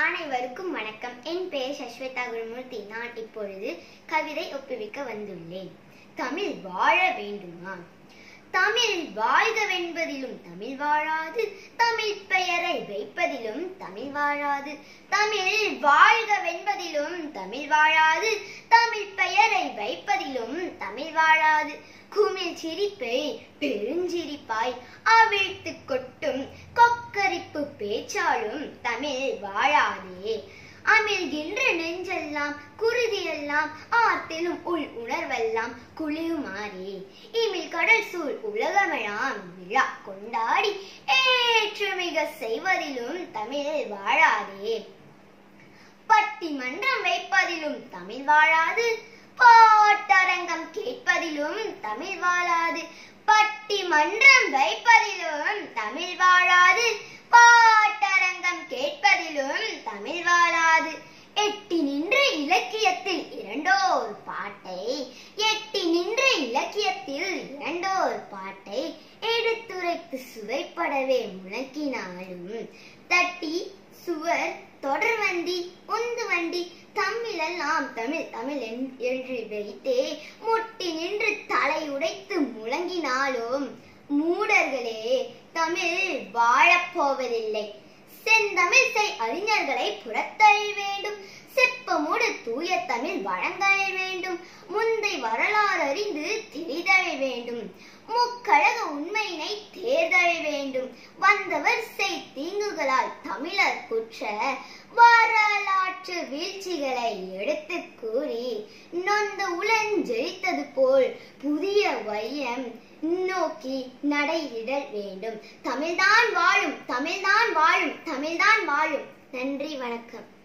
அனைவருக்கும் வணக்கம் என் பெயர் சஸ்வதா குருமூர்த்தி நான் இப்பொழுது கவிதை ஒப்புவிக்க வந்துள்ளேன் தமிழ் வாழ வேண்டுமா தமிழ் வாழ்கவென்பதிலும் தமிழ் வாழாது தமிழ் பெயரை வைப்பதிலும் தமிழ் வாழாது தமிழ் வாழ்கவென்பதிலும் தமிழ் வாழாது தமிழ் பெயரை வைப்பதிலும் தமிழ் வாழாது குமிழ் சிரிப்பை பெருஞ்சிரிப்பாய் அவிழ்த்து கொட்டும் கொக்கரிப்பு பேச்சாலும் தமிழ் வாழாதே அமிழ்கின்ற நெஞ்செல்லாம் குருதியெல்லாம் ஆத்திலும் உள் உணர்வெல்லாம் குளியுமாறே இமிழ் கடல் சூழ் உலகமெல்லாம் விழா கொண்டாடி ஏற்றுமிக செய்வதிலும் தமிழ் வாழாதே பட்டிமன்றம் வைப்பதிலும் தமிழ் வாழாது பாட்டரங்கம் கேட்பதிலும் தமிழ் வாழாது பட்டிமன்றம் வைப்பதிலும் தமிழ் வாழாது பாட்டரங்கம் கேட்பதிலும் தமிழ் வாழாது எட்டி நின்ற இலக்கியத்தில் இரண்டோர் பாட்டை எட்டி நின்ற இலக்கியத்தில் இரண்டோர் பாட்டை எடுத்துரைத்து சுவைப்படவே முழக்கினாலும் தட்டி சுவர் தொடர் வண்டி உந்து வண்டி தமிழெல்லாம் தமிழ் தமிழ் என்- என்று வைத்தே முட்டி நின்று தலை உடைத்து முழங்கினாலும் மூடர்களே தமிழ் வாழப்போவதில்லை செந்தமிழ் செய் அறிஞர்களை புறத்தழ வேண்டும் செப்பமுடு தூய தமிழ் வழங்கல் வேண்டும் முந்தை வரலாறு அறிந்து தெரிதழ வேண்டும் முக்கழக உண்மையினை தேர்தழ வேண்டும் வந்தவர் செய் தீங்குகளால் தமிழர் குற்ற வரலாற்று வீழ்ச்சிகளை எடுத்து கூறி நொந்த உளஞ்செழித்தது போல் புதிய வையம் நோக்கி நடையிடல் வேண்டும் தமிழ்தான் வாழும் தமிழ்தான் வாழும் தமிழ்தான் வாழும் நன்றி வணக்கம்